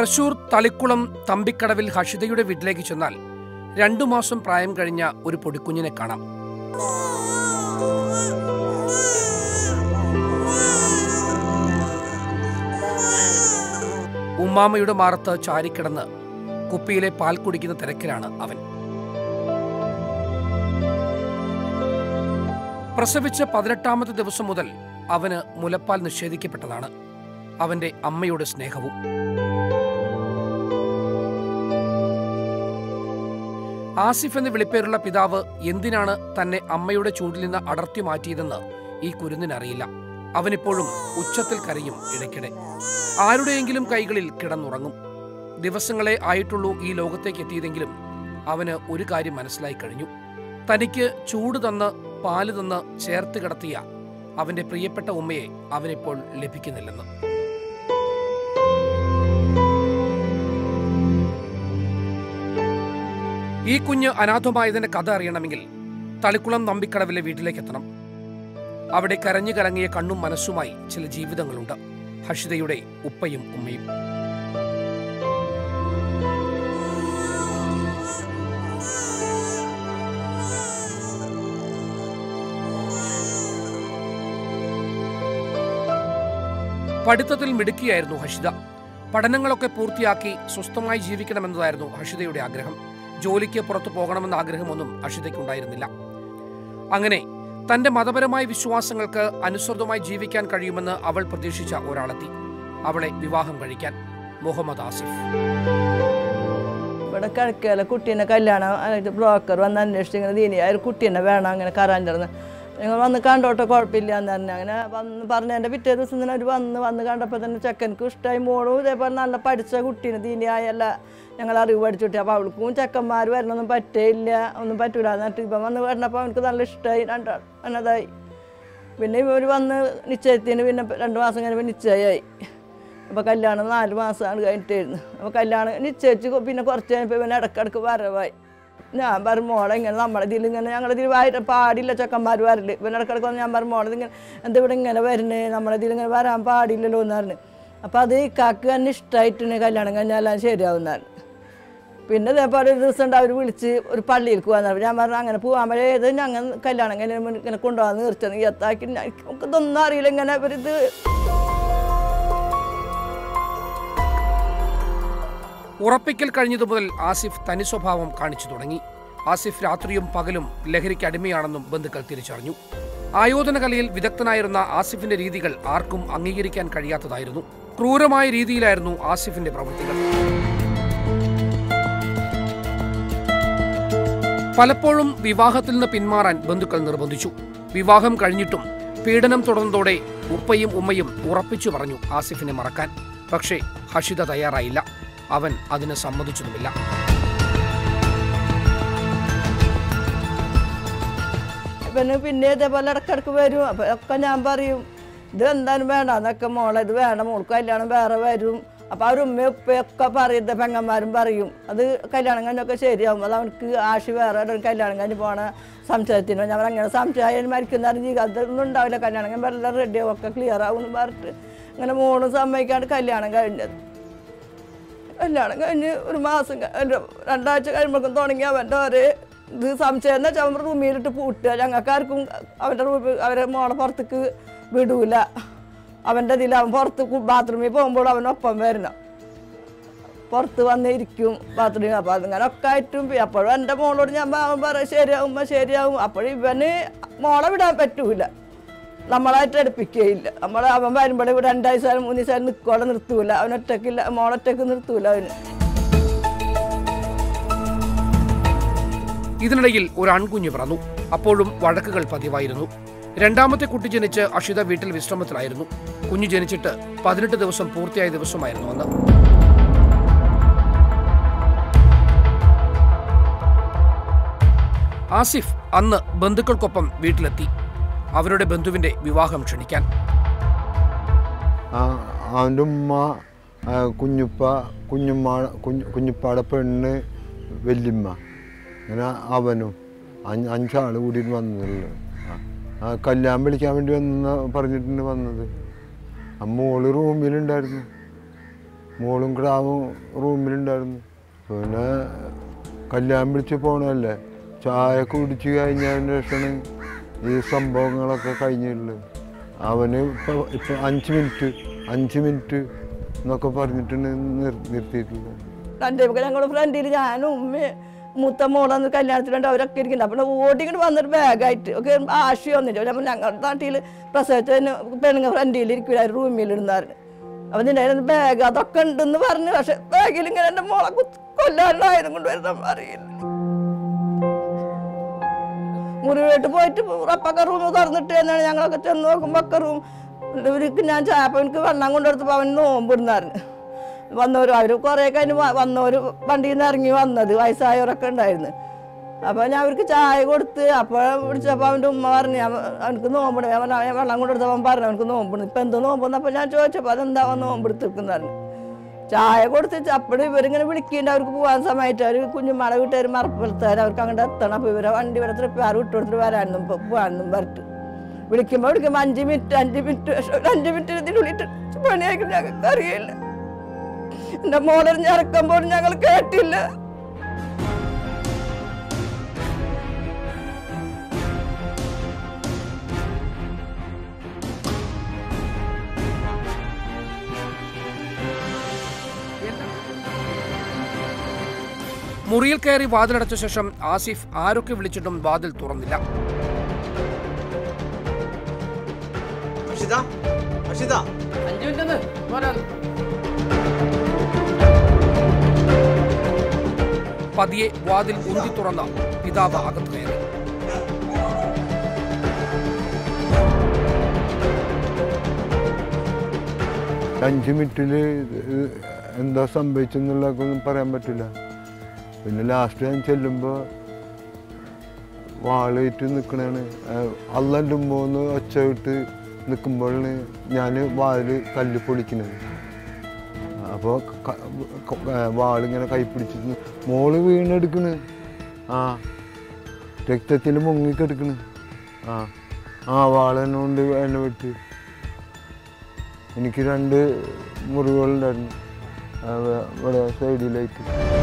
തൃശൂർ തളിക്കുളം തമ്പിക്കടവിൽ ഹഷിതയുടെ വീട്ടിലേക്ക് ചെന്നാൽ രണ്ടു മാസം പ്രായം കഴിഞ്ഞ ഒരു പൊടിക്കുഞ്ഞിനെ കാണാം ഉമ്മാമയുടെ മാറത്ത് ചാരിക്കിടന്ന് കുപ്പിയിലെ പാൽ കുടിക്കുന്ന തിരക്കിലാണ് അവൻ പ്രസവിച്ച പതിനെട്ടാമത്തെ ദിവസം മുതൽ അവന് മുലപ്പാൽ നിഷേധിക്കപ്പെട്ടതാണ് അവന്റെ അമ്മയുടെ സ്നേഹവും ആസിഫ് എന്ന് വിളിപ്പേരുള്ള പിതാവ് എന്തിനാണ് തന്നെ അമ്മയുടെ ചൂടിൽ നിന്ന് അടർത്തി മാറ്റിയതെന്ന് ഈ കുരുന്നിനറിയില്ല അവനിപ്പോഴും ഉച്ചത്തിൽ കരയും ഇടയ്ക്കിടെ ആരുടെയെങ്കിലും കൈകളിൽ കിടന്നുറങ്ങും ദിവസങ്ങളെ ആയിട്ടുള്ളൂ ഈ ലോകത്തേക്ക് എത്തിയതെങ്കിലും അവന് ഒരു കാര്യം മനസ്സിലായി കഴിഞ്ഞു തനിക്ക് ചൂട് തന്ന് പാല് തന്ന് ചേർത്ത് കിടത്തിയ അവന്റെ പ്രിയപ്പെട്ട ഉമ്മയെ അവനിപ്പോൾ ലഭിക്കുന്നില്ലെന്ന് ഈ കുഞ്ഞ് അനാഥമായതിന്റെ കഥ അറിയണമെങ്കിൽ തളിക്കുളം നമ്പിക്കടവിലെ വീട്ടിലേക്ക് എത്തണം അവിടെ കരഞ്ഞു കലങ്ങിയ കണ്ണും മനസ്സുമായി ചില ജീവിതങ്ങളുണ്ട് ഹഷിതയുടെ ഉപ്പയും ഉമ്മയും പഠിത്തത്തിൽ മിടുക്കിയായിരുന്നു ഹഷിത പഠനങ്ങളൊക്കെ പൂർത്തിയാക്കി സ്വസ്ഥമായി ജീവിക്കണമെന്നതായിരുന്നു ഹഷിതയുടെ ആഗ്രഹം ജോലിക്ക് പുറത്തു പോകണമെന്ന ആഗ്രഹമൊന്നും ഹഷിതയ്ക്കുണ്ടായിരുന്നില്ല അങ്ങനെ തന്റെ മതപരമായ വിശ്വാസങ്ങൾക്ക് അനുസൃതമായി ജീവിക്കാൻ കഴിയുമെന്ന് അവൾ പ്രതീക്ഷിച്ച ഒരാളെത്തി അവളെ വിവാഹം കഴിക്കാൻ മുഹമ്മദ് ആസിഫ് ഇവിടെ കിഴക്കേല കുട്ടീനെ കല്യാണം ആയിട്ട് ബ്രോക്കർ വന്ന് അന്വേഷിച്ച് ഇങ്ങനെ ദീനി ആ ഒരു കുട്ടീനെ വേണം അങ്ങനെ കറാഞ്ചിറന്ന് നിങ്ങൾ വന്ന് കണ്ടോട്ടെ കുഴപ്പമില്ല എന്ന് പറഞ്ഞു അങ്ങനെ വന്ന് പറഞ്ഞ എൻ്റെ പിറ്റേ ദിവസം തന്നെ അവർ വന്ന് വന്ന് കണ്ടപ്പോൾ തന്നെ ചെക്കൻക്ക് ഇഷ്ടമായി മോളും ഇതേപോലെ നല്ല പഠിച്ച കുട്ടീനെ ദീനിയായല്ല ഞങ്ങൾ അറിവ് പഠിച്ചു കിട്ടി അപ്പോൾ അവൾക്കും ചെക്കന്മാർ വരണമൊന്നും പറ്റേയില്ല ഒന്നും പറ്റൂല എന്നിട്ട് ഇപ്പം വന്ന് വരണപ്പോൾ അവനക്ക് നല്ല ഇഷ്ടമായി രണ്ടാൾ എന്നതായി പിന്നെ ഇവർ വന്ന് നിശ്ചയത്തിന് പിന്നെ രണ്ട് മാസം കഴിഞ്ഞപ്പോൾ നിശ്ചയമായി അപ്പോൾ കല്യാണം നാല് മാസമാണ് കഴിഞ്ഞിട്ടായിരുന്നു അപ്പോൾ കല്യാണം നിശ്ചയിച്ച് കൊ- പിന്നെ കുറച്ച് കഴിഞ്ഞപ്പോൾ ഇവൻ ഇടക്കിടക്ക് വരവായി ഞാൻ പറയും മോളെ ഇങ്ങനെ നമ്മളെ ഇതിൽ ഇങ്ങനെ ഞങ്ങളുടെ ഇതിൽ വായി പാടില്ല ചെക്കന്മാർ വരല് ഇവൻ ഇടക്കിടക്ക് വന്ന് ഞാൻ പറയും മോളെ ഇതിങ്ങനെ എന്താ ഇവിടെ ഇങ്ങനെ വരുന്നേ നമ്മളെ ഇതിൽ ഇങ്ങനെ വരാൻ പാടില്ലല്ലോ എന്ന് പറഞ്ഞു അപ്പോൾ അത് ഈ കാക്ക് തന്നെ ഇഷ്ടമായിട്ടാണ് കല്യാണം കഴിഞ്ഞാൽ ശരിയാവുന്നതാണ് പിന്നെ ഇതേപോലെ ഒരു ദിവസം ഉണ്ട് അവർ വിളിച്ച് ഒരു പള്ളിയിൽ പോകാൻ പറഞ്ഞു ഞാൻ പറഞ്ഞു അങ്ങനെ പോകാൻ പറ്റും ഏത് ഞങ്ങൾ കല്യാണം കഴിഞ്ഞ ഇങ്ങനെ കൊണ്ടുപോകാൻ തീർച്ചയായും ഈ എത്താക്കി നമുക്ക് ഇതൊന്നും അറിയില്ല ഇങ്ങനെ ഇവരിത് ഉറപ്പിക്കൽ കഴിഞ്ഞതു മുതൽ ആസിഫ് തനി സ്വഭാവം കാണിച്ചു തുടങ്ങി ആസിഫ് രാത്രിയും പകലും ലഹരിക്ക് അടിമയാണെന്നും ബന്ധുക്കൾ തിരിച്ചറിഞ്ഞു ആയോധന കലയിൽ വിദഗ്ധനായിരുന്ന ആസിഫിന്റെ രീതികൾ ആർക്കും അംഗീകരിക്കാൻ കഴിയാത്തതായിരുന്നു ക്രൂരമായ രീതിയിലായിരുന്നു ആസിഫിന്റെ പ്രവൃത്തികൾ പലപ്പോഴും വിവാഹത്തിൽ നിന്ന് പിന്മാറാൻ ബന്ധുക്കൾ നിർബന്ധിച്ചു വിവാഹം കഴിഞ്ഞിട്ടും പീഡനം തുടർന്നതോടെ ഉപ്പയും ഉമ്മയും ഉറപ്പിച്ചു പറഞ്ഞു ആസിഫിനെ മറക്കാൻ പക്ഷേ ഹഷിത തയ്യാറായില്ല അവൻ അതിന് സമ്മതിച്ചതുമില്ല പിന്നെ പിന്നെ ഇതേപോലെ ഇടക്കിടക്ക് വരും അപ്പോൾ ഒക്കെ ഞാൻ പറയും ഇത് എന്തായാലും വേണ്ട എന്നൊക്കെ മോളെ ഇത് വേണ്ട മോൾക്ക് കല്യാണം വേറെ വരും അപ്പോൾ അവർ ഉമ്മയും ഉപ്പയൊക്കെ പറയും പെങ്ങന്മാരും പറയും അത് കല്യാണം കഴിഞ്ഞൊക്കെ ശരിയാവും അത് അവനക്ക് ആശി വേറെ ഒരു കല്യാണം കഴിഞ്ഞ് പോണ സംശയത്തിന് ഞാൻ അങ്ങനെ സംശയം മരിക്കുന്ന ജീവിതം അതൊന്നും ഉണ്ടാവില്ല കല്യാണം കഴിയുമ്പോൾ എല്ലാം റെഡിയാവും ഒക്കെ ക്ലിയർ ആവും എന്ന് പറഞ്ഞിട്ട് അങ്ങനെ മോളും സമ്മതിക്കാണ്ട് കല്യാണം കഴിഞ്ഞത് കല്യാണം കഴിഞ്ഞ് ഒരു മാസം ക- അല്ല, രണ്ടാഴ്ച കഴിയുമ്പോഴേക്കും തുടങ്ങി അവൻ്റെ ഒരേ ഇത് സംശയം എന്ന് വെച്ചാൽ അവൻ റൂമിലിട്ട് പൂട്ടുക ഞങ്ങൾക്കാർക്കും അവൻ്റെ റൂമിൽ അവരെ മോളെ പുറത്തേക്ക് വിടൂല അവൻ്റെ ഇതിൽ അവൻ പുറത്ത് കു- ബാത്റൂമിൽ പോകുമ്പോൾ അവനൊപ്പം വരണം പുറത്ത് വന്ന് ഇരിക്കും ബാത്റൂമിൽ അപ്പോൾ അതിങ്ങനെ ഒക്കെ ആയിട്ടും പി- അപ്പോഴും എൻ്റെ മോളോട് ഞാൻ പ- അവൻ പറയും ശരിയാവും ഉമ്മ ശരിയാവും അപ്പോഴും ഇവന് മോളെ വിടാൻ പറ്റൂല നമ്മളായിട്ട് അടുപ്പിക്കുകയില്ല നമ്മൾ അവൻ വരുമ്പോഴേ ഇവിടെ രണ്ടാഴ്ച മൂന്ന് ദിവസം നിൽക്കോടെ നിർത്തൂല അവൻ ഒറ്റക്കില്ല മോളൊറ്റക്ക് നിർത്തൂല അവന് ഇതിനിടയിൽ ഒരു ആൺകുഞ്ഞ് പിറന്നു അപ്പോഴും വഴക്കുകൾ പതിവായിരുന്നു രണ്ടാമത്തെ കുട്ടി ജനിച്ച് അഷിത വീട്ടിൽ വിശ്രമത്തിലായിരുന്നു കുഞ്ഞു ജനിച്ചിട്ട് പതിനെട്ട് ദിവസം പൂർത്തിയായ ദിവസമായിരുന്നു അന്ന് ആസിഫ് അന്ന് ബന്ധുക്കൾക്കൊപ്പം വീട്ടിലെത്തി അവരുടെ ബന്ധുവിന്റെ വിവാഹം ക്ഷണിക്കാൻ ആ- അവൻ്റെ ഉമ്മ ആ, കുഞ്ഞുപ്പ കുഞ്ഞുമ്മ കുഞ്ഞു കുഞ്ഞുപ്പാടെ പെണ്ണ് വല്യമ്മ അങ്ങനെ അവനും അഞ്ച് അഞ്ചാൾ കൂടിയിട്ട് വന്നതല്ലേ ആ. ആ കല്യാണം വിളിക്കാൻ വേണ്ടി വന്ന പറഞ്ഞിട്ടുണ്ട് വന്നത് ആ മോള് റൂമിലുണ്ടായിരുന്നു മോളും ക്രാവും റൂമിലുണ്ടായിരുന്നു പിന്നെ കല്യാണം വിളിച്ച് പോണല്ലേ ചായ കുടിച്ച് കഴിഞ്ഞതിന് ശേഷമാണ് ഈ സംഭവങ്ങളൊക്കെ കഴിഞ്ഞിട്ടുള്ളത് അവന് ഇപ്പോൾ ഇപ്പോൾ അഞ്ച് മിനിറ്റ് അഞ്ച് മിനിറ്റ് എന്നൊക്കെ പറഞ്ഞിട്ടാണ് നിർ നിർത്തിയിട്ടുള്ളത് രണ്ടേ ഞങ്ങൾ ഫ്രണ്ടിൽ ഞാനും ഉമ്മയും മൂത്ത മോളന്ന് കല്യാണത്തിലുണ്ട് അവരൊക്കെ ഇരിക്കുന്നുണ്ട് അപ്പോൾ ഓടിങ്ങോട്ട് വന്നിട്ട് ബാഗായിട്ട് ഒക്കെ ആശി വന്നിട്ട് അപ്പോൾ ഞങ്ങളുടെ നാട്ടിൽ പ്രസവിച്ചതിന് പെണ്ണുങ്ങൾ ഫ്രണ്ടിൽ ഇരിക്കില്ല റൂമിൽ ഇരുന്നായിരുന്നു അപ്പം ഇതിൻ്റെ ബാഗ് അതൊക്കെ ഉണ്ടെന്ന് പറഞ്ഞു പക്ഷെ ബാഗിൽ ഇങ്ങനെ എൻ്റെ മോളെ കുത്ത് കൊല്ലാനായതും കൊണ്ട് വരുന്ന അറിയില്ല മുറിവേട്ട് പോയിട്ട് അപ്പൊക്കെ റൂം തുറന്നിട്ട് എന്നാണ് ഞങ്ങളൊക്കെ ചെന്ന് നോക്കുമ്പോൾ ഒക്കെ റൂം ഇവർക്ക് ഞാൻ ചായപ്പം എനിക്ക് വെള്ളം കൊണ്ടെടുത്തപ്പോൾ അവൻ നോമ്പിടുന്നായിരുന്നു വന്നവർ അവർ കുറേ കഴിഞ്ഞ് വ- വന്നവർ വണ്ടിയിൽ നിന്ന് ഇറങ്ങി വന്നത് വയസ്സായവരൊക്കെ ഉണ്ടായിരുന്നു അപ്പോൾ ഞാൻ അവർക്ക് ചായ കൊടുത്ത് അപ്പോൾ വിളിച്ചപ്പോൾ അവൻ്റെ ഉമ്മ പറഞ്ഞു "അവ- അവനക്ക് നോമ്പിട് ഞാൻ പറഞ്ഞു, "അവൻ വെള്ളം കൊണ്ടെടുത്തപ്പോൾ അവൻ പറഞ്ഞു അവനക്ക് നോമ്പിടുന്നു ഇപ്പം എന്തോ നോമ്പെന്നപ്പോൾ ഞാൻ ചോദിച്ചപ്പോൾ അതെന്താ അവൻ നോമ്പെടുത്തിരിക്കുന്നു ചായ കൊടുത്ത് അപ്പോൾ ഇവരിങ്ങനെ വിളിക്കുന്നുണ്ട് അവർക്ക് പോകാൻ സമയത്ത് അവർ കുഞ്ഞുമാളെ വീട്ടുകാർ മറപ്പുറത്തുകാർ അവർക്ക് അങ്ങോട്ട് എത്തണം അപ്പോൾ ഇവരെ വണ്ടി ഇവിടെ തൃപ്പാറ് വിട്ടു കൊടുത്തിട്ട് വരാനും പോകാനും പറഞ്ഞിട്ട് വിളിക്കുമ്പോൾ വിളിക്കുമ്പോൾ അഞ്ച് മിനിറ്റ് അഞ്ച് മിനിറ്റ് പക്ഷേ ഒരു അഞ്ച് മിനിറ്റ് ഇതിനുള്ളിൽ പണിയായിരിക്കും ഞങ്ങൾക്ക് അറിയില്ല എൻ്റെ മോളെറിഞ്ഞ് ഇറക്കുമ്പോൾ ഞങ്ങൾ കേട്ടില്ല മുറിയിൽ കയറി വാതിലടച്ച ശേഷം ആസിഫ് ആരൊക്കെ വിളിച്ചിട്ടും വാതിൽ തുറന്നില്ല അക്ഷിത അക്ഷിത അഞ്ചു മിനിറ്റ് പതിയെ വാതിൽ ഉന്തി തുറന്ന പിതാവ് അകത്ത് കയറി അഞ്ച് മിനിറ്റിൽ എന്താ സംഭവിച്ചെന്നുള്ളതൊക്കെ ഒന്നും പറയാൻ പറ്റില്ല പിന്നെ ലാസ്റ്റ് ഞാൻ ചെല്ലുമ്പോൾ വാളേറ്റ് നിൽക്കണാണ് അള്ളൻ്റെ ഉമ്മോന്ന് ഒച്ച വിട്ട് നിൽക്കുമ്പോഴാണ് ഞാൻ വാല് തല്ലി പൊളിക്കുന്നത് അപ്പോൾ വാളിങ്ങനെ കൈ പിടിച്ചിട്ട് മോള് വീണെടുക്കണ് ആ രക്തത്തിൽ മുങ്ങിക്കെടുക്കണ് ആ ആ വാളെന്നോണ്ട് എന്നെ വിട്ട് എനിക്ക് രണ്ട് മുറിവുകളുണ്ടായിരുന്നു ആ, വ- ഇവിടെ സൈഡിലായിട്ട്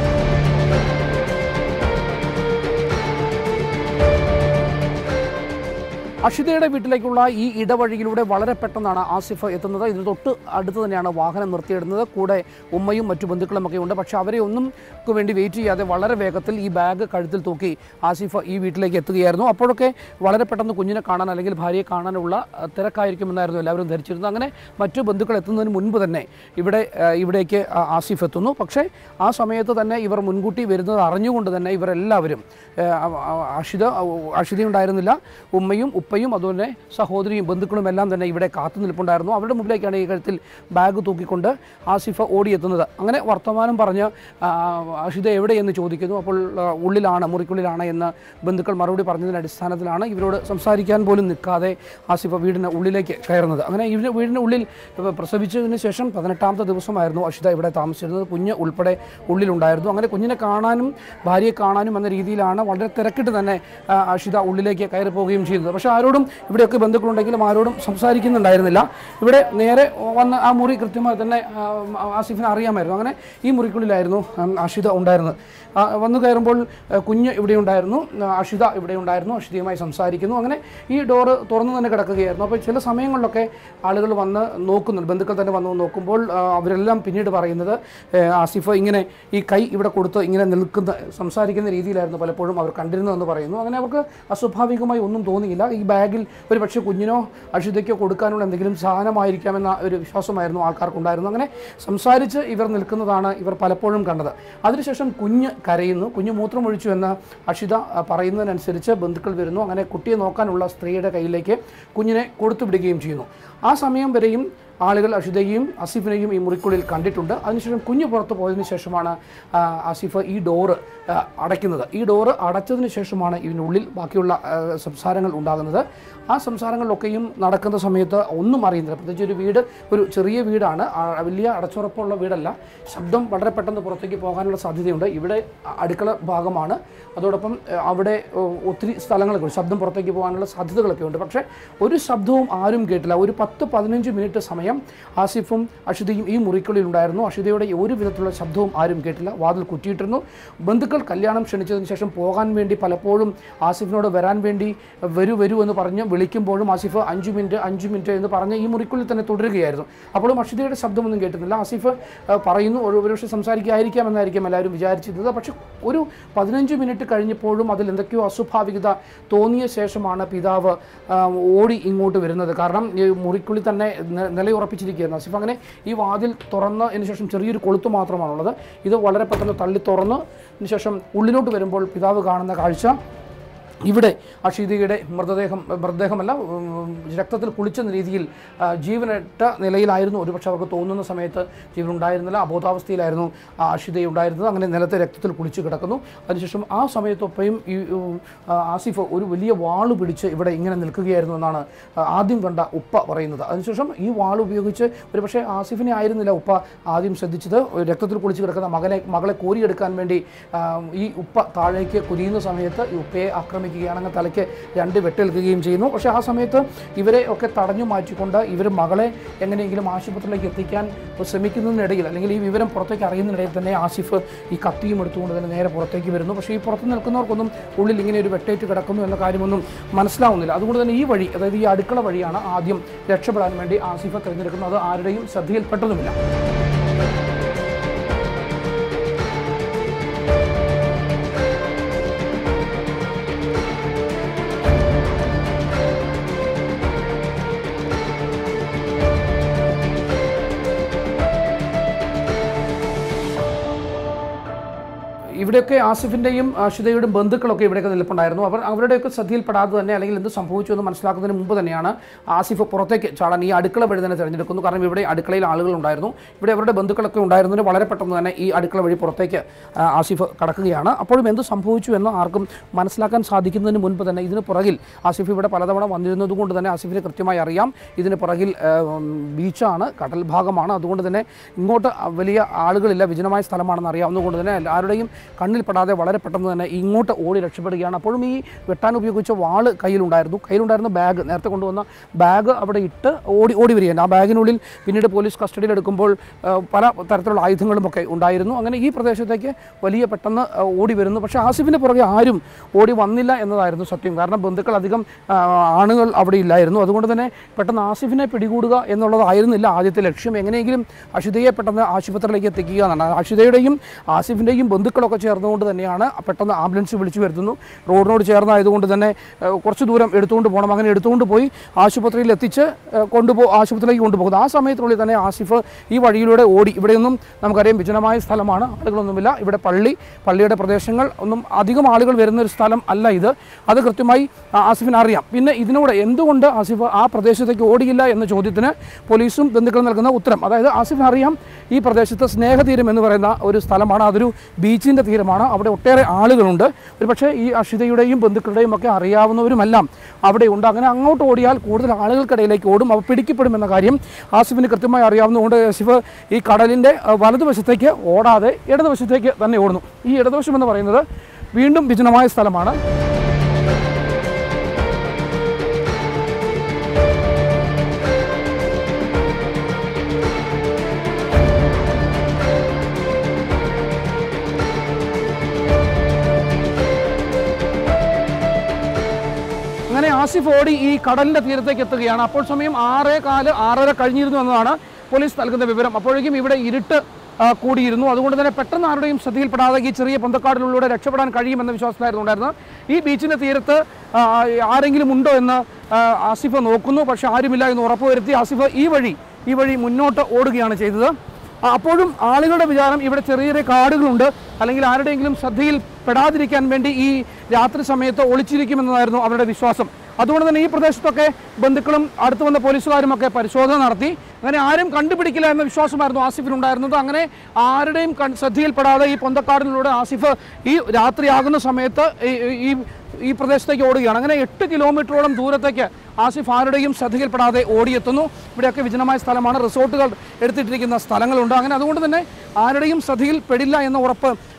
അഷിതയുടെ വീട്ടിലേക്കുള്ള ഈ ഇടവഴിയിലൂടെ വളരെ പെട്ടെന്നാണ് ആസിഫ് എത്തുന്നത് ഇതിന് തൊട്ട് അടുത്ത് തന്നെയാണ് വാഹനം നിർത്തിയിടുന്നത് കൂടെ ഉമ്മയും മറ്റു ബന്ധുക്കളും ഒക്കെ ഉണ്ട് പക്ഷെ അവരെ ഒന്നും ക്ക് വേണ്ടി വെയിറ്റ് ചെയ്യാതെ വളരെ വേഗത്തിൽ ഈ ബാഗ് കഴുത്തിൽ തൂക്കി ആസിഫ് ഈ വീട്ടിലേക്ക് എത്തുകയായിരുന്നു അപ്പോഴൊക്കെ വളരെ പെട്ടെന്ന് കുഞ്ഞിനെ കാണാൻ അല്ലെങ്കിൽ ഭാര്യയെ കാണാനുള്ള അഹ്, തിരക്കായിരിക്കുമെന്നായിരുന്നു എല്ലാവരും ധരിച്ചിരുന്നത് അങ്ങനെ മറ്റു ബന്ധുക്കൾ എത്തുന്നതിന് മുൻപ് തന്നെ ഇവിടെ അഹ്, ഇവിടേക്ക് ആ- ആസിഫ് എത്തുന്നു പക്ഷേ ആ സമയത്ത് തന്നെ ഇവർ മുൻകൂട്ടി വരുന്നത് അറിഞ്ഞുകൊണ്ട് തന്നെ ഇവരെല്ലാവരും ഏഹ്, അ- അ- അഷിത അഷിത ഉണ്ടായിരുന്നില്ല ഉമ്മയും ഉപ്പയും അതുപോലെ സഹോദരിയും ബന്ധുക്കളും എല്ലാം തന്നെ ഇവിടെ കാത്തു നിൽപ്പുണ്ടായിരുന്നു അവരുടെ മുമ്പിലേക്കാണ് ഈ കഴുത്തിൽ ബാഗ് തൂക്കിക്കൊണ്ട് ആസിഫ് ഓടിയെത്തുന്നത് അങ്ങനെ വർത്തമാനം പറഞ്ഞ് ആ, അഷിത എവിടെയെന്ന് ചോദിക്കുന്നു അപ്പോൾ ആ, ഉള്ളിലാണ് മുറിക്കുള്ളിലാണ് എന്ന് ബന്ധുക്കൾ മറുപടി പറഞ്ഞതിൻ്റെ അടിസ്ഥാനത്തിലാണ് ഇവരോട് സംസാരിക്കാൻ പോലും നിൽക്കാതെ ആസിഫ് വീടിന് ഉള്ളിലേക്ക് കയറുന്നത് അങ്ങനെ ഇതിന് വീടിന് ഉള്ളിൽ ഇവ പ്രസവിച്ചതിന് ശേഷം പതിനെട്ടാമത്തെ ദിവസമായിരുന്നു അഷിത ഇവിടെ താമസിച്ചിരുന്നത് കുഞ്ഞ് ഉൾപ്പെടെ ഉള്ളിലുണ്ടായിരുന്നു അങ്ങനെ കുഞ്ഞിനെ കാണാനും ഭാര്യയെ കാണാനും എന്ന രീതിയിലാണ് വളരെ തിരക്കിട്ട് തന്നെ ആ, അഷിത ഉള്ളിലേക്ക് കയറി പോവുകയും ചെയ്യുന്നത് പക്ഷേ ആരോടും ഇവിടെയൊക്കെ ബന്ധുക്കളുണ്ടെങ്കിലും ആരോടും സംസാരിക്കുന്നുണ്ടായിരുന്നില്ല ഇവിടെ നേരെ വന്ന ആ മുറി കൃത്യമായി തന്നെ ആ, ആസിഫിനെ അറിയാമായിരുന്നു അങ്ങനെ ഈ മുറിക്കുള്ളിലായിരുന്നു ഉം, അഷിത ഉണ്ടായിരുന്നത് ആ, വന്നു കയറുമ്പോൾ ആ, കുഞ്ഞ് ഇവിടെ ഉണ്ടായിരുന്നു ആ, അഷിത ഇവിടെ ഉണ്ടായിരുന്നു അഷിതയുമായി സംസാരിക്കുന്നു അങ്ങനെ ഈ ഡോറ് തുറന്നു തന്നെ കിടക്കുകയായിരുന്നു അപ്പോൾ ചില സമയങ്ങളിലൊക്കെ ആളുകൾ വന്ന് നോക്കുന്നുണ്ട് ബന്ധുക്കൾ തന്നെ വന്ന് നോക്കുമ്പോൾ ആ, അവരെല്ലാം പിന്നീട് പറയുന്നത് ഏ, ആസിഫ് ഇങ്ങനെ ഈ കൈ ഇവിടെ കൊടുത്ത് ഇങ്ങനെ നിൽക്കുന്ന സംസാരിക്കുന്ന രീതിയിലായിരുന്നു പലപ്പോഴും അവർ കണ്ടിരുന്നതെന്ന് പറയുന്നു അങ്ങനെ അവർക്ക് അസ്വാഭാവികമായി ഒന്നും തോന്നിയില്ല ഈ ബാഗിൽ ഒരു പക്ഷേ കുഞ്ഞിനോ അഷിതയ്ക്കോ കൊടുക്കാനുള്ള എന്തെങ്കിലും സാധനമായിരിക്കാമെന്ന ഒരു വിശ്വാസമായിരുന്നു ആൾക്കാർക്കുണ്ടായിരുന്നു അങ്ങനെ സംസാരിച്ച് ഇവർ നിൽക്കുന്നതാണ് ഇവർ പലപ്പോഴും കണ്ടത് അതിനുശേഷം കുഞ്ഞ് കരയുന്നു കുഞ്ഞ് മൂത്രമൊഴിച്ചു എന്ന് അഷിത ആ, പറയുന്നതിനനുസരിച്ച് ബന്ധുക്കൾ വരുന്നു അങ്ങനെ കുട്ടിയെ നോക്കാനുള്ള സ്ത്രീയുടെ കയ്യിലേക്ക് കുഞ്ഞിനെ കൊടുത്തു വിടുകയും ചെയ്യുന്നു ആ സമയം വരെയും ആളുകൾ അഷിതയെയും അസിഫിനെയും ഈ മുറിക്കുള്ളിൽ കണ്ടിട്ടുണ്ട് അതിനുശേഷം കുഞ്ഞ് പുറത്ത് പോയതിനു ശേഷമാണ് ആ, ആസിഫ് ഈ ഡോറ് ആ, അടയ്ക്കുന്നത് ഈ ഡോറ് അടച്ചതിന് ശേഷമാണ് ഇതിനുള്ളിൽ ബാക്കിയുള്ള ആ, സംസാരങ്ങൾ ഉണ്ടാകുന്നത് ആ സംസാരങ്ങളിലൊക്കെയും നടക്കുന്ന സമയത്ത് ഒന്നും അറിയുന്നില്ല പ്രത്യേകിച്ച് ഒരു വീട് ഒരു ചെറിയ വീടാണ് ആ, വലിയ അടച്ചുറപ്പുള്ള വീടല്ല ശബ്ദം വളരെ പെട്ടെന്ന് പുറത്തേക്ക് പോകാനുള്ള സാധ്യതയുണ്ട് ഇവിടെ അ- അടുക്കള ഭാഗമാണ് അതോടൊപ്പം ആ, അവിടെ ഓ, ഒത്തിരി സ്ഥലങ്ങളൊക്കെ ഉണ്ട് ശബ്ദം പുറത്തേക്ക് പോകാനുള്ള സാധ്യതകളൊക്കെ ഉണ്ട് പക്ഷേ ഒരു ശബ്ദവും ആരും കേട്ടില്ല ഒരു പത്ത് പതിനഞ്ച് മിനിറ്റ് സമയം നമുക്കറിയാം ആസിഫും അഷിതയും ഈ മുറിക്കുള്ളിൽ ഉണ്ടായിരുന്നു അഷിതയുടെ ഒരു വിധത്തിലുള്ള ശബ്ദവും ആരും കേട്ടില്ല വാതിൽ കുറ്റിയിട്ടിരുന്നു ബന്ധുക്കൾ കല്യാണം ക്ഷണിച്ചതിന് ശേഷം പോകാൻ വേണ്ടി പലപ്പോഴും ആസിഫിനോട് വരാൻ വേണ്ടി വരൂ വരൂ എന്ന് പറഞ്ഞ് വിളിക്കുമ്പോഴും ആസിഫ് അഞ്ച് മിനിറ്റ് അഞ്ച് മിനിറ്റ് എന്ന് പറഞ്ഞ് ഈ മുറിക്കുള്ളിൽ തന്നെ തുടരുകയായിരുന്നു അപ്പോഴും അഷിതയുടെ ശബ്ദമൊന്നും കേട്ടിരുന്നില്ല ആസിഫ് ആ, പറയുന്നു ഒരു ഒരുപക്ഷെ സംസാരിക്കാതിരിക്കാം എന്നായിരിക്കും എല്ലാവരും വിചാരിച്ചിരുന്നത് പക്ഷെ ഒരു പതിനഞ്ച് മിനിറ്റ് കഴിഞ്ഞപ്പോഴും അതിൽ എന്തൊക്കെയോ അസ്വാഭാവികത തോന്നിയ ശേഷമാണ് പിതാവ് ആ, ഓടി ഇങ്ങോട്ട് വരുന്നത് കാരണം ഈ മുറിക്കുള്ളിൽ തന്നെ നി- നിലയുറപ്പിച്ചിരിക്കുകയായിരുന്നു ആസിഫ് അങ്ങനെ ഈ വാതിൽ തുറന്നതിന് ശേഷം ചെറിയൊരു കൊളുത്ത് മാത്രമാണുള്ളത് ഇത് വളരെ പെട്ടെന്ന് തള്ളി തുറന്ന് അതിന് ശേഷം ഉള്ളിലോട്ട് വരുമ്പോൾ പിതാവ് കാണുന്ന കാഴ്ച ഇവിടെ അഷീദയുടെ മൃതദേഹം മൃതദേഹമല്ല ഉം, രക്തത്തിൽ കുളിച്ച രീതിയിൽ ആ, ജീവനിട്ട നിലയിലായിരുന്നു ഒരുപക്ഷെ അവർക്ക് തോന്നുന്ന സമയത്ത് ജീവൻ ഉണ്ടായിരുന്നില്ല അബോധാവസ്ഥയിലായിരുന്നു ആ അഷിത ഉണ്ടായിരുന്നത് അങ്ങനെ നിലത്തെ രക്തത്തിൽ കുളിച്ച് കിടക്കുന്നു അതിനുശേഷം ആ സമയത്തൊപ്പയും ഈ ഉം, ആ, ആസിഫ് ഒരു വലിയ വാള് പിടിച്ച് ഇവിടെ ഇങ്ങനെ നിൽക്കുകയായിരുന്നു എന്നാണ് ആ, ആദ്യം കണ്ട ഉപ്പ പറയുന്നത് അതിനുശേഷം ഈ വാൾ ഉപയോഗിച്ച് ഒരുപക്ഷെ ആസിഫിനെ ആയിരുന്നില്ല ഉപ്പ ആദ്യം ശ്രദ്ധിച്ചത് രക്തത്തിൽ കുളിച്ച് കിടക്കുന്ന മകനെ മകളെ കോരിയെടുക്കാൻ വേണ്ടി ആ, ഈ ഉപ്പ താഴേക്ക് കുനിയുന്ന സമയത്ത് ഈ ഉപ്പയെ ആക്രമിക്കുകയാണെങ്കിൽ തലയ്ക്ക് രണ്ട് വെട്ടേൽക്കുകയും ചെയ്യുന്നു പക്ഷേ ആ സമയത്ത് ഇവരെ ഒക്കെ തടഞ്ഞു മാറ്റിക്കൊണ്ട് ഇവർ മകളെ എങ്ങനെയെങ്കിലും ആശുപത്രിയിലേക്ക് എത്തിക്കാൻ ശ്രമിക്കുന്നതിനിടയിൽ അല്ലെങ്കിൽ ഈ വിവരം പുറത്തേക്ക് അറിയുന്നതിനിടയിൽ തന്നെ ആസിഫ് ഈ കത്തിയും എടുത്തുകൊണ്ട് തന്നെ നേരെ പുറത്തേക്ക് വരുന്നു പക്ഷേ ഈ പുറത്ത് നിൽക്കുന്നവർക്കൊന്നും ഉള്ളിൽ ഇങ്ങനെ ഒരു വെട്ടേറ്റ് കിടക്കുന്നു എന്ന കാര്യമൊന്നും മനസ്സിലാവുന്നില്ല അതുകൊണ്ട് തന്നെ ഈ വഴി അതായത് ഈ അടുക്കള വഴിയാണ് ആദ്യം രക്ഷപ്പെടാൻ വേണ്ടി ആസിഫ തിരഞ്ഞെടുക്കുന്നത് അത് ആരുടെയും ശ്രദ്ധയിൽപ്പെട്ടതുമില്ല ഇവിടെയൊക്കെ ആസിഫിൻ്റെയും അഷിതയുടെയും ബന്ധുക്കളൊക്കെ ഇവിടെയൊക്കെ നിൽപ്പുണ്ടായിരുന്നു അവർ അവരുടെയൊക്കെ ശ്രദ്ധയിൽപ്പെടാതെ തന്നെ അല്ലെങ്കിൽ എന്ത് സംഭവിച്ചു എന്ന് മനസ്സിലാക്കുന്നതിന് മുമ്പ് തന്നെയാണ് ആസിഫ് പുറത്തേക്ക് ചാടാൻ ഈ അടുക്കള വഴി തന്നെ തിരഞ്ഞെടുക്കുന്നു കാരണം ഇവിടെ അടുക്കളയിൽ ആളുകൾ ഉണ്ടായിരുന്നു ഇവിടെ അവരുടെ ബന്ധുക്കളൊക്കെ ഉണ്ടായിരുന്നതിന് വളരെ പെട്ടെന്ന് തന്നെ ഈ അടുക്കള വഴി പുറത്തേക്ക് ആ, ആസിഫ് കടക്കുകയാണ് അപ്പോഴും എന്ത് സംഭവിച്ചു എന്ന് ആർക്കും മനസ്സിലാക്കാൻ സാധിക്കുന്നതിന് മുൻപ് തന്നെ ഇതിന് പുറകിൽ ആസിഫ് ഇവിടെ പലതവണ വന്നിരുന്നത് കൊണ്ട് തന്നെ ആസിഫിന് കൃത്യമായി അറിയാം ഇതിന് പുറകിൽ ആ, ഉം, ബീച്ചാണ് കടൽ ഭാഗമാണ് അതുകൊണ്ട് തന്നെ ഇങ്ങോട്ട് വലിയ ആളുകളില്ല വിജനമായ സ്ഥലമാണെന്ന് അറിയാവുന്നതുകൊണ്ട് തന്നെ ആരുടെയും കണ്ണിൽപ്പെടാതെ വളരെ പെട്ടെന്ന് തന്നെ ഇങ്ങോട്ട് ഓടി രക്ഷപ്പെടുകയാണ് അപ്പോഴും ഈ വെട്ടാൻ ഉപയോഗിച്ച വാള് കയ്യിലുണ്ടായിരുന്നു കയ്യിലുണ്ടായിരുന്ന ബാഗ് നേരത്തെ കൊണ്ടുവന്ന ബാഗ് അവിടെ ഇട്ട് ഓടി ഓടി വരികയാണ് ആ ബാഗിനുള്ളിൽ പിന്നീട് പോലീസ് കസ്റ്റഡിയിൽ എടുക്കുമ്പോൾ ആ, പല തരത്തിലുള്ള ആയുധങ്ങളും ഒക്കെ ഉണ്ടായിരുന്നു അങ്ങനെ ഈ പ്രദേശത്തേക്ക് വലിയ പെട്ടെന്ന് ആ, ഓടി വരുന്നു പക്ഷേ ആസിഫിൻ്റെ പുറകെ ആരും ഓടി വന്നില്ല എന്നതായിരുന്നു സത്യം കാരണം ബന്ധുക്കൾ അധികം ആ, ആണുങ്ങൾ അവിടെ ഇല്ലായിരുന്നു അതുകൊണ്ട് തന്നെ പെട്ടെന്ന് ആസിഫിനെ പിടികൂടുക എന്നുള്ളതായിരുന്നില്ല ആദ്യത്തെ ലക്ഷ്യം എങ്ങനെയെങ്കിലും അഷിതയെ പെട്ടെന്ന് ആശുപത്രിയിലേക്ക് എത്തിക്കുക എന്നാണ് അഷിതയുടെയും ആസിഫിൻ്റെയും ബന്ധുക്കളൊക്കെ ചേർന്നുകൊണ്ട് തന്നെയാണ് പെട്ടെന്ന് ആംബുലൻസ് വിളിച്ചു വരുത്തുന്നു റോഡിനോട് ചേർന്നായതുകൊണ്ട് തന്നെ ഏഹ്, കുറച്ച് ദൂരം എടുത്തുകൊണ്ട് പോകണം അങ്ങനെ എടുത്തുകൊണ്ട് പോയി ആശുപത്രിയിൽ എത്തിച്ച് ഏഹ്, കൊണ്ടുപോ ആശുപത്രിയിലേക്ക് കൊണ്ടുപോകുന്നു ആ സമയത്തിനുള്ളിൽ തന്നെ ആസിഫ് ഈ വഴിയിലൂടെ ഓടി ഇവിടെയൊന്നും നമുക്കറിയാം വിജനമായ സ്ഥലമാണ് ആളുകളൊന്നുമില്ല ഇവിടെ പള്ളി പള്ളിയുടെ പ്രദേശങ്ങൾ ഒന്നും അധികം ആളുകൾ വരുന്ന ഒരു സ്ഥലം അല്ല ഇത് അത് കൃത്യമായി ആ, ആസിഫിന് അറിയാം പിന്നെ ഇതിനൂടെ എന്തുകൊണ്ട് ആസിഫ് ആ പ്രദേശത്തേക്ക് ഓടിയില്ല എന്ന ചോദ്യത്തിന് പോലീസും ബന്ധുക്കളും നൽകുന്ന ഉത്തരം അതായത് ആസിഫിന് അറിയാം ഈ പ്രദേശത്ത് സ്നേഹതീരം എന്ന് പറയുന്ന ഒരു സ്ഥലമാണ് അതൊരു ബീച്ചിൻ്റെ തീരമാണ് അവിടെ ഒട്ടേറെ ആളുകളുണ്ട് ഒരു പക്ഷേ ഈ അഷിതയുടെയും ബന്ധുക്കളുടെയും ഒക്കെ അറിയാവുന്നവരുമെല്ലാം അവിടെ ഉണ്ട് അങ്ങനെ അങ്ങോട്ട് ഓടിയാൽ കൂടുതൽ ആളുകൾക്കിടയിലേക്ക് ഓടും അവ പിടിക്കപ്പെടും എന്ന കാര്യം ആസിഫിന് കൃത്യമായി അറിയാവുന്നതുകൊണ്ട് ആസിഫ് ഈ കടലിൻ്റെ അഹ്, വലതുവശത്തേക്ക് ഓടാതെ ഇടതുവശത്തേക്ക് തന്നെ ഓടുന്നു ഈ ഇടതുവശം എന്ന് പറയുന്നത് വീണ്ടും വിജനമായ സ്ഥലമാണ് അങ്ങനെ ആസിഫ് ഓടി ഈ കടലിന്റെ തീരത്തേക്ക് എത്തുകയാണ് അപ്പോൾ സമയം ആറേ കാല് ആറര കഴിഞ്ഞിരുന്നു എന്നതാണ് പോലീസ് നൽകുന്ന വിവരം അപ്പോഴേക്കും ഇവിടെ ഇരുട്ട് ആ, കൂടിയിരുന്നു അതുകൊണ്ട് തന്നെ പെട്ടെന്ന് ആരുടെയും ശ്രദ്ധയിൽപ്പെടാതെ ഈ ചെറിയ പൊന്തക്കാടിലൂടെ രക്ഷപ്പെടാൻ കഴിയുമെന്ന വിശ്വാസത്തിലായിരുന്നു ഉണ്ടായിരുന്നത് ഈ ബീച്ചിന്റെ തീരത്ത് ആ, ആരെങ്കിലും ഉണ്ടോ എന്ന് ആ, ആസിഫ് നോക്കുന്നു പക്ഷെ ആരുമില്ല എന്ന് ഉറപ്പുവരുത്തി ആസിഫ് ഈ വഴി ഈ വഴി മുന്നോട്ട് ഓടുകയാണ് ചെയ്തത് ആ, അപ്പോഴും ആളുകളുടെ വിചാരം ഇവിടെ ചെറിയ ചെറിയ കാടുകളുണ്ട് അല്ലെങ്കിൽ ആരുടെയെങ്കിലും ശ്രദ്ധയിൽ പെടാതിരിക്കാൻ വേണ്ടി ഈ രാത്രി സമയത്ത് ഒളിച്ചിരിക്കുമെന്നതായിരുന്നു അവരുടെ വിശ്വാസം അതുകൊണ്ട് തന്നെ ഈ പ്രദേശത്തൊക്കെ ബന്ധുക്കളും അടുത്ത് വന്ന പോലീസുകാരും ഒക്കെ പരിശോധന നടത്തി അങ്ങനെ ആരും കണ്ടുപിടിക്കില്ല എന്ന വിശ്വാസമായിരുന്നു ആസിഫിനുണ്ടായിരുന്നത് അങ്ങനെ ആരുടെയും കൺ- ശ്രദ്ധയിൽപ്പെടാതെ ഈ പൊന്തക്കാടിലൂടെ ആസിഫ് ഈ രാത്രിയാകുന്ന സമയത്ത് ഈ ഈ ഈ പ്രദേശത്തേക്ക് ഓടുകയാണ് അങ്ങനെ എട്ട് കിലോമീറ്ററോളം ദൂരത്തേക്ക് ആസിഫ് ആരുടെയും ശ്രദ്ധയിൽപ്പെടാതെ ഓടിയെത്തുന്നു ഇവിടെയൊക്കെ വിജനമായ സ്ഥലമാണ് റിസോർട്ടുകൾ എടുത്തിട്ടിരിക്കുന്ന സ്ഥലങ്ങളുണ്ട് അങ്ങനെ അതുകൊണ്ട് തന്നെ ആരുടെയും ശ്രദ്ധയിൽ പെടില്ല എന്ന ഉറപ്പ്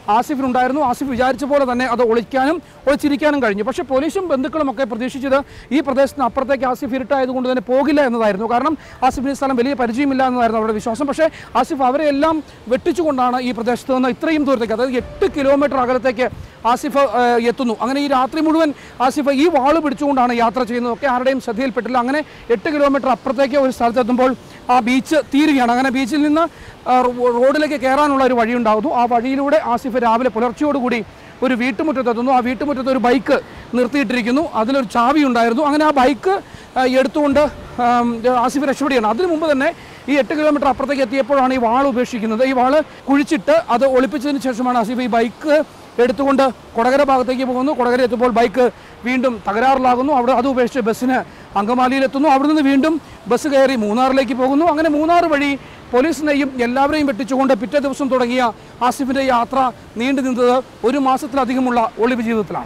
ആസിഫിനുണ്ടായിരുന്നു ആസിഫ് വിചാരിച്ച പോലെ തന്നെ അത് ഒളിക്കാനും ഒളിച്ചിരിക്കാനും കഴിഞ്ഞു പക്ഷേ പോലീസും ബന്ധുക്കളും ഒക്കെ പ്രതീക്ഷിച്ചത് ഈ പ്രദേശത്തിന് അപ്പുറത്തേക്ക് ആസിഫ് ഇരുട്ടായതുകൊണ്ട് തന്നെ പോകില്ല എന്നതായിരുന്നു കാരണം ആസിഫിന് ഈ സ്ഥലം വലിയ പരിചയമില്ല എന്നതായിരുന്നു അവരുടെ വിശ്വാസം പക്ഷേ ആസിഫ് അവരെല്ലാം വെട്ടിച്ചുകൊണ്ടാണ് ഈ പ്രദേശത്ത് നിന്ന് ഇത്രയും ദൂരത്തേക്ക് അതായത് എട്ട് കിലോമീറ്റർ അകലത്തേക്ക് ആസിഫ് ഏഹ്, എത്തുന്നു അങ്ങനെ ഈ രാത്രി മുഴുവൻ ആസിഫ് ഈ വാള് പിടിച്ചുകൊണ്ടാണ് യാത്ര ചെയ്യുന്നത് ഒക്കെ ആരുടെയും ശ്രദ്ധയിൽപ്പെട്ടില്ല അങ്ങനെ എട്ട് കിലോമീറ്റർ അപ്പുറത്തേക്ക് ഒരു സ്ഥലത്തെത്തുമ്പോൾ ആ ബീച്ച് തീരുകയാണ് അങ്ങനെ ബീച്ചിൽ നിന്ന് ആ, റോ- റോഡിലേക്ക് കയറാനുള്ള ഒരു വഴി ഉണ്ടാകുന്നു ആ വഴിയിലൂടെ ആസിഫ് രാവിലെ പുലർച്ചയോടുകൂടി ഒരു വീട്ടുമുറ്റത്തെത്തുന്നു ആ വീട്ടുമുറ്റത്ത് ഒരു ബൈക്ക് നിർത്തിയിട്ടിരിക്കുന്നു അതിലൊരു ചാവി ഉണ്ടായിരുന്നു അങ്ങനെ ആ ബൈക്ക് ആ, എടുത്തുകൊണ്ട് ആം, ആസിഫ് രക്ഷപ്പെടുകയാണ് അതിനു മുമ്പ് തന്നെ ഈ എട്ട് കിലോമീറ്റർ അപ്പുറത്തേക്ക് എത്തിയപ്പോഴാണ് ഈ വാൾ ഉപേക്ഷിക്കുന്നത് ഈ വാള് കുഴിച്ചിട്ട് അത് ഒളിപ്പിച്ചതിന് ശേഷമാണ് ആസിഫ് ഈ ബൈക്ക് എടുത്തുകൊണ്ട് കൊടകര ഭാഗത്തേക്ക് പോകുന്നു കൊടകര എത്തുമ്പോൾ ബൈക്ക് വീണ്ടും തകരാറിലാകുന്നു അവിടെ അത് ഉപേക്ഷിച്ച് ബസ്സിന് അങ്കമാലിയിലെത്തുന്നു അവിടെ നിന്ന് വീണ്ടും ബസ് കയറി മൂന്നാറിലേക്ക് പോകുന്നു അങ്ങനെ മൂന്നാർ വഴി പോലീസിനെയും എല്ലാവരെയും വെട്ടിച്ചുകൊണ്ട് പിറ്റേ ദിവസം തുടങ്ങിയ ആസിഫിൻ്റെ യാത്ര നീണ്ടു നിന്നത് ഒരു മാസത്തിലധികമുള്ള ഒളിവ് ജീവിതത്തിലാണ്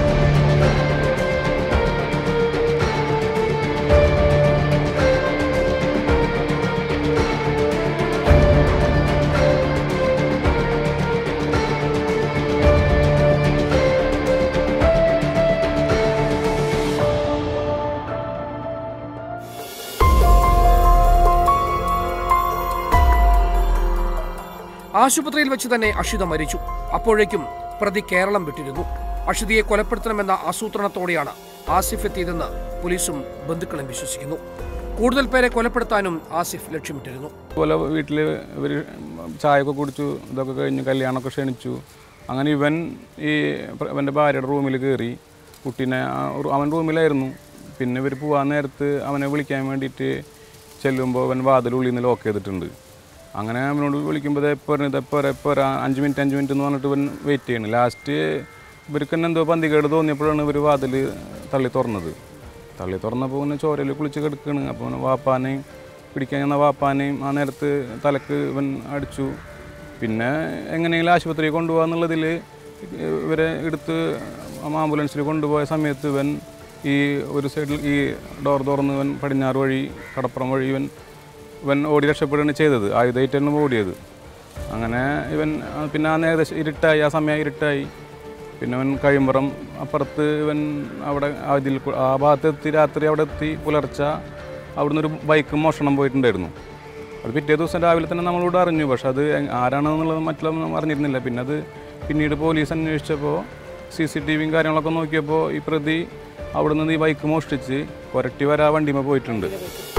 ആശുപത്രിയിൽ വെച്ച് തന്നെ അഷിത മരിച്ചു അപ്പോഴേക്കും പ്രതി കേരളം വിട്ടിരുന്നു അഷിതയെ കൊലപ്പെടുത്തണമെന്ന ആസൂത്രണത്തോടെയാണ് ആസിഫ് എത്തിയതെന്ന് പോലീസും ബന്ധുക്കളും വിശ്വസിക്കുന്നു കൂടുതൽ പേരെ കൊലപ്പെടുത്താനും ആസിഫ് ലക്ഷ്യമിട്ടിരുന്നു അതുപോലെ വീട്ടിൽ ഇവർ ചായയൊക്കെ കുടിച്ചു ഇതൊക്കെ കഴിഞ്ഞ് കല്യാണമൊക്കെ ക്ഷണിച്ചു അങ്ങനെ ഇവൻ ഈ പ്ര- ഇവൻ്റെ ഭാര്യയുടെ റൂമിൽ കയറി കുട്ടീനെ ആ റൂ- അവൻ റൂമിലായിരുന്നു പിന്നെ ഇവർ പോകാൻ നേരത്ത് അവനെ വിളിക്കാൻ വേണ്ടിയിട്ട് ചെല്ലുമ്പോൾ അവൻ വാതിലുള്ളിൽ നിന്ന് ലോക്ക് ചെയ്തിട്ടുണ്ട് അങ്ങനെ അവനോട് വിളിക്കുമ്പോൾ എപ്പോൾ എപ്പോൾ എപ്പോൾ അഞ്ച് മിനിറ്റ് അഞ്ച് മിനിറ്റ് എന്ന് പറഞ്ഞിട്ട് ഇവൻ വെയിറ്റ് ചെയ്യണം ലാസ്റ്റ് ഇവർക്ക് തന്നെ എന്തോ പന്തികേട് തോന്നിയപ്പോഴാണ് ഇവർ വാതിൽ തള്ളി തുറന്നത് തള്ളി തുറന്നപ്പോൾ ഇങ്ങനെ ചോരയിൽ കുളിച്ച് കിടക്കുകയാണ് അപ്പോൾ ഇങ്ങനെ വാപ്പാനെയും പിടിക്കാൻ ചെന്ന വാപ്പാനെയും ആ നേരത്ത് തലക്ക് ഇവൻ അടിച്ചു പിന്നെ എങ്ങനെയെങ്കിലും ആശുപത്രിയിൽ കൊണ്ടുപോകാന്നുള്ളതിൽ ഇവരെ എടുത്ത് ആംബുലൻസിൽ കൊണ്ടുപോയ സമയത്ത് ഇവൻ ഈ ഒരു സൈഡിൽ ഈ ഡോർ തുറന്ന് ഇവൻ പടിഞ്ഞാറ് വഴി കടപ്പുറം വഴി ഇവൻ ഇവൻ ഓടി രക്ഷപ്പെടുകയാണ് ചെയ്തത് ആയുധമായിട്ടാണ് ഓടിയത് അങ്ങനെ ഇവൻ ആ, പിന്നെ ആ ഏകദേശം ഇരുട്ടായി ആ സമയം ഇരുട്ടായി പിന്നെ അവൻ കഴിയുമ്പുറം അപ്പുറത്ത് ഇവൻ അവിടെ അതിൽ കു- ആ ഭാഗത്ത് എത്തി രാത്രി അവിടെ എത്തി പുലർച്ച അവിടുന്ന് ഒരു ബൈക്ക് മോഷണം പോയിട്ടുണ്ടായിരുന്നു അത് പിറ്റേ ദിവസം രാവിലെ തന്നെ നമ്മളോട് അറിഞ്ഞു പക്ഷെ അത് എങ്- ആരാണെന്നുള്ളത് മറ്റുള്ള അറിഞ്ഞിരുന്നില്ല പിന്നെ അത് പിന്നീട് പോലീസ് അന്വേഷിച്ചപ്പോൾ സി സി ടി വിയും കാര്യങ്ങളൊക്കെ നോക്കിയപ്പോൾ ഈ പ്രതി അവിടെ നിന്ന് ഈ ബൈക്ക് മോഷ്ടിച്ച് കൊരട്ടി വരാ വണ്ടിമ പോയിട്ടുണ്ട്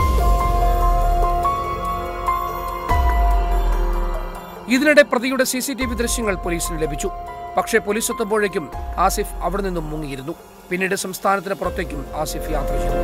ഇതിനിടെ പ്രതിയുടെ സി സി ടി വി ദൃശ്യങ്ങൾ പോലീസിന് ലഭിച്ചു പക്ഷേ പോലീസ് എത്തുമ്പോഴേക്കും ആസിഫ് അവിടെ നിന്നും മുങ്ങിയിരുന്നു പിന്നീട് സംസ്ഥാനത്തിന് പുറത്തേക്കും ആസിഫ് യാത്ര ചെയ്തു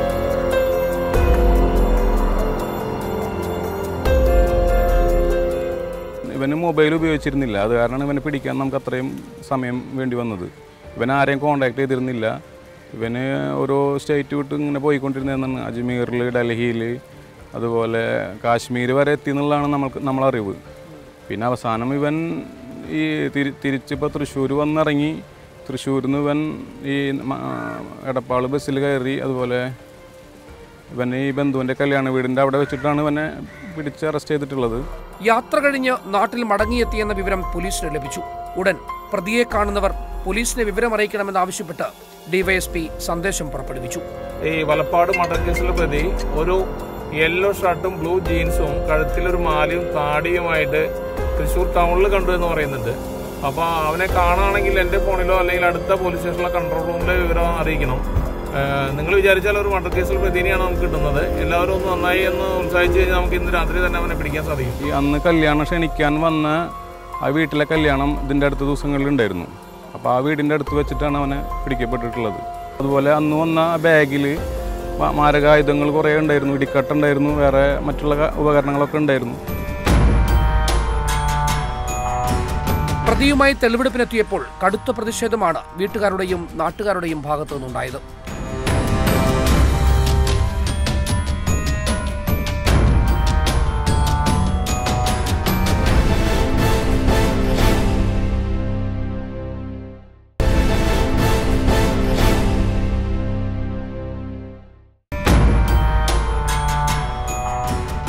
ഇവന് മൊബൈൽ ഉപയോഗിച്ചിരുന്നില്ല അത് കാരണമാണ് ഇവനെ പിടിക്കാൻ നമുക്ക് അത്രയും സമയം വേണ്ടി വന്നത് ഇവൻ ആരെയും കോണ്ടാക്ട് ചെയ്തിരുന്നില്ല ഇവന് ഓരോ സ്റ്റേറ്റ് വിട്ട് ഇങ്ങനെ പോയിക്കൊണ്ടിരുന്നതെന്നാണ് അജ്മീറിൽ ഡൽഹിയിൽ അതുപോലെ കാശ്മീർ വരെ എത്തി എന്നുള്ളതാണ് നമ്മൾക്ക് നമ്മളറിവ് പിന്നെ അവസാനം ഇവൻ ഈ തിരി തിരിച്ചിപ്പോൾ തൃശ്ശൂർ വന്നിറങ്ങി തൃശ്ശൂരിൽ നിന്ന് ഇവൻ ഈ മ- എടപ്പാൾ ബസ്സിൽ കയറി അതുപോലെ ഇവൻ ഈ ബന്ധുവിൻ്റെ കല്യാണ വീടിൻ്റെ അവിടെ വെച്ചിട്ടാണ് ഇവനെ പിടിച്ച് അറസ്റ്റ് ചെയ്തിട്ടുള്ളത് യാത്ര കഴിഞ്ഞ് നാട്ടിൽ മടങ്ങിയെത്തിയെന്ന വിവരം പോലീസിന് ലഭിച്ചു ഉടൻ പ്രതിയെ കാണുന്നവർ പോലീസിനെ വിവരം അറിയിക്കണമെന്നാവശ്യപ്പെട്ട് ഡിവൈഎസ്പി സന്ദേശം പുറപ്പെടുവിച്ചു ഈ വലപ്പാട് മർഡർ കേസിലെ പ്രതി ഒരു യെല്ലോ ഷർട്ടും ബ്ലൂ ജീൻസും കഴുത്തിലൊരു മാലയും താടിയുമായിട്ട് തൃശ്ശൂർ ടൗണിൽ കണ്ടു എന്ന് പറയുന്നുണ്ട് അപ്പൊ അവനെ കാണുകയാണെങ്കിൽ എന്റെ ഫോണിലോ അല്ലെങ്കിൽ അടുത്ത പോലീസ് സ്റ്റേഷനിലെ കൺട്രോൾ റൂമിലെ വിവരം അറിയിക്കണം നിങ്ങൾ വിചാരിച്ചാൽ ഒരു മർഡർ കേസിൽ പ്രതിനെയാണ് നമുക്ക് കിട്ടുന്നത് എല്ലാവരും ഒന്ന് നന്നായി എന്ന് ഉത്സാഹിച്ചു കഴിഞ്ഞാൽ നമുക്ക് ഇന്ന് രാത്രി തന്നെ അവനെ പിടിക്കാൻ സാധിക്കും ഈ അന്ന് കല്യാണം ക്ഷണിക്കാൻ വന്ന ആ വീട്ടിലെ കല്യാണം ഇതിൻ്റെ അടുത്ത ദിവസങ്ങളിൽ ഉണ്ടായിരുന്നു അപ്പോൾ ആ വീടിൻ്റെ അടുത്ത് വെച്ചിട്ടാണ് അവനെ പിടിക്കപ്പെട്ടിട്ടുള്ളത് അതുപോലെ അന്ന് വന്ന ബാഗിൽ മാരകായുധങ്ങൾ കുറേ ഉണ്ടായിരുന്നു ഇടിക്കട്ടുണ്ടായിരുന്നു വേറെ മറ്റുള്ള ക- ഉപകരണങ്ങളൊക്കെ ഉണ്ടായിരുന്നു പ്രതിയുമായി തെളിവെടുപ്പിനെത്തിയപ്പോൾ കടുത്ത പ്രതിഷേധമാണ് വീട്ടുകാരുടെയും നാട്ടുകാരുടെയും ഭാഗത്തു നിന്നുണ്ടായത്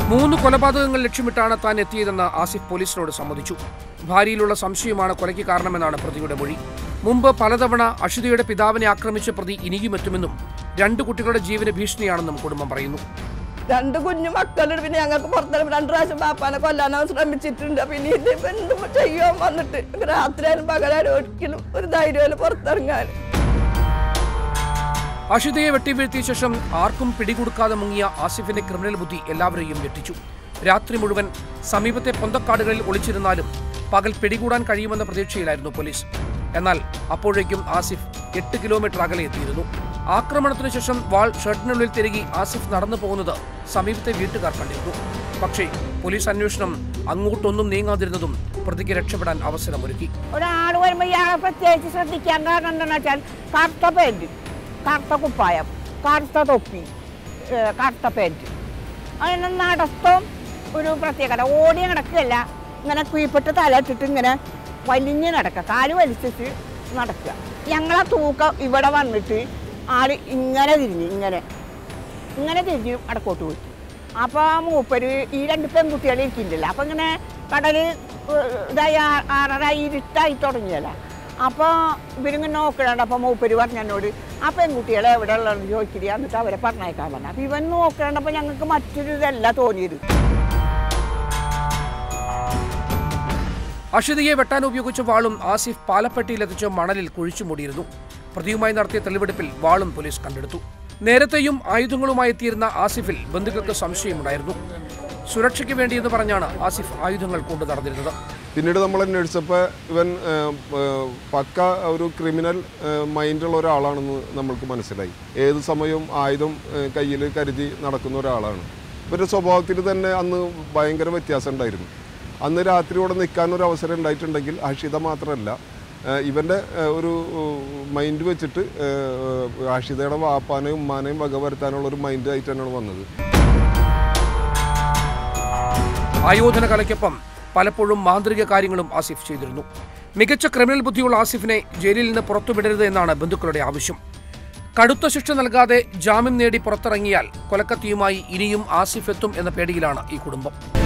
മൂന്ന് കൊലപാതകങ്ങൾ ലക്ഷ്യമിട്ടാണ് താൻ എത്തിയതെന്ന് ആസിഫ് പോലീസിനോട് സമ്മതിച്ചു ഭാര്യയിലുള്ള സംശയമാണ് കൊലയ്ക്ക് കാരണമെന്നാണ് പ്രതിയുടെ മൊഴി മുമ്പ് പലതവണ അഷിതയുടെ പിതാവിനെ ആക്രമിച്ച പ്രതി ഇനിയും എത്തുമെന്നും രണ്ടു കുട്ടികളുടെ ജീവന് ഭീഷണിയാണെന്നും കുടുംബം പറയുന്നു രണ്ട് കുഞ്ഞു മക്കളുണ്ട് പിന്നെ ഞങ്ങൾക്ക് പുറത്തിറങ്ങി രണ്ട് പ്രാവശ്യം പാപ്പാനെ കൊല്ലാൻ അവൻ ശ്രമിച്ചിട്ടുണ്ട് പിന്നെ ഇത് ഇപ്പൊ എന്തും ചെയ്യാൻ വന്നിട്ട് രാത്രിയായാലും പകലായാലും ഒരിക്കലും ഒരു ധൈര്യമായാലും പുറത്തിറങ്ങാൻ അഷിതയെ വെട്ടിവീഴ്ത്തിയ ശേഷം ആർക്കും പിടികൊടുക്കാതെ മുങ്ങിയ ആസിഫിന്റെ ക്രിമിനൽ ബുദ്ധി എല്ലാവരെയും ഞെട്ടിച്ചു രാത്രി മുഴുവൻ സമീപത്തെ പൊന്തക്കാടുകളിൽ ഒളിച്ചിരുന്നാലും പകൽ പിടികൂടാൻ കഴിയുമെന്ന പ്രതീക്ഷയിലായിരുന്നു പോലീസ് എന്നാൽ അപ്പോഴേക്കും ആസിഫ് എട്ട് കിലോമീറ്റർ അകലെ എത്തിയിരുന്നു ആക്രമണത്തിനു ശേഷം വാൾ ഷർട്ടിനുള്ളിൽ തിരുകി ആസിഫ് നടന്നു പോകുന്നത് സമീപത്തെ വീട്ടുകാർ കണ്ടിരുന്നു പക്ഷേ പോലീസ് അന്വേഷണം അങ്ങോട്ടൊന്നും നീങ്ങാതിരുന്നതും പ്രതിക്ക് രക്ഷപ്പെടാൻ അവസരമൊരുക്കി ഒരാൾ വരുമ്പോൾ ഇയാളെ പ്രത്യേകിച്ച് ശ്രദ്ധിക്കാൻ കാരണം എന്താണെന്ന് വെച്ചാൽ കറുത്ത പാൻറ് കറുത്ത കുപ്പായം കറുത്ത തൊപ്പി ഏ, കറുത്ത പാൻറ് അതിന് നടത്തം ഒരു പ്രത്യേകത ഓടി നടക്കുകയല്ല ഇങ്ങനെ കുയിപ്പിട്ട് തല ഇട്ടിട്ട് ഇങ്ങനെ വലിഞ്ഞ് നടക്കുക കാല് വലിച്ചിട്ട് നടക്കുക ഞങ്ങളെ തൂക്കം ഇവിടെ വന്നിട്ട് ആള് ഇങ്ങനെ തിരിഞ്ഞ് ഇങ്ങനെ ഇങ്ങനെ തിരിഞ്ഞ് അടക്കോട്ട് പോയി അപ്പോൾ ആ മൂപ്പര് ഈ രണ്ട് പെൺകുട്ടികൾ ഇരിക്കുന്നില്ല അപ്പം ഇങ്ങനെ കടൽ ഇതായി ആ- ആറര ഇരുട്ടായി തുടങ്ങിയല്ല അപ്പോൾ ഇവരിങ്ങനെ നോക്കണുണ്ട് അപ്പോൾ മൂപ്പര് പറഞ്ഞു എന്നോട് ആ പെൺകുട്ടികളെ എവിടെ ഉള്ളതെന്ന് ചോദിച്ചിട്ട് എന്നിട്ട് അവരെ പറഞ്ഞേക്കാൻ പറഞ്ഞു അപ്പോൾ ഇവൻ നോക്കണപ്പോൾ ഞങ്ങൾക്ക് മറ്റൊരു ഇതല്ല തോന്നിയത് അഷിതയെ വെട്ടാൻ ഉപയോഗിച്ച വാളും ആസിഫ് പാലപ്പെട്ടിയിലെത്തിച്ച് മണലിൽ കുഴിച്ചു മൂടിയിരുന്നു പ്രതിയുമായി നടത്തിയ തെളിവെടുപ്പിൽ വാളും പോലീസ് കണ്ടെടുത്തു നേരത്തെയും ആയുധങ്ങളുമായി എത്തിയിരുന്ന ആസിഫിൽ ബന്ധുക്കൾക്ക് സംശയമുണ്ടായിരുന്നു സുരക്ഷയ്ക്ക് വേണ്ടിയെന്ന് പറഞ്ഞാണ് ആസിഫ് ആയുധങ്ങൾ കൊണ്ടു നടന്നിരുന്നത് പിന്നീട് നമ്മൾ അന്വേഷിച്ചപ്പോൾ ഇവൻ ഏഹ്, ഏഹ്, പക്ക ഒരു ക്രിമിനൽ ഏഹ്, മൈൻഡുള്ള ഒരാളാണെന്ന് നമ്മൾക്ക് മനസ്സിലായി ഏത് സമയവും ആയുധം കയ്യിൽ കരുതി നടക്കുന്ന ഒരാളാണ് ഇവരുടെ സ്വഭാവത്തിൽ തന്നെ അന്ന് ഭയങ്കര വ്യത്യാസം ഉണ്ടായിരുന്നു അന്ന് രാത്രി ഇവിടെ നിൽക്കാൻ ഒരു അവസരം ഉണ്ടായിട്ടുണ്ടെങ്കിൽ അഷിത മാത്രമല്ല ഏഹ്, ഇവൻ്റെ ഏഹ്, ഒരു മൈൻഡ് വെച്ചിട്ട് ഏഹ്, അഷിതയുടെ വാപ്പാനെയും ഉമ്മാനെയും വകവരുത്താനുള്ള ഒരു മൈൻഡ് ആയിട്ട് തന്നെയാണ് വന്നത് ആയോധന കലയ്ക്കൊപ്പം പലപ്പോഴും മാന്ത്രിക കാര്യങ്ങളും ആസിഫ് ചെയ്തിരുന്നു മികച്ച ക്രിമിനൽ ബുദ്ധിയുള്ള ആസിഫിനെ ജയിലിൽ നിന്ന് പുറത്തുവിടരുത് എന്നാണ് ബന്ധുക്കളുടെ ആവശ്യം കടുത്ത ശിക്ഷ നൽകാതെ ജാമ്യം നേടി പുറത്തിറങ്ങിയാൽ കൊലക്കത്തിയുമായി ഇനിയും ആസിഫ് എത്തും എന്ന പേടിയിലാണ് ഈ കുടുംബം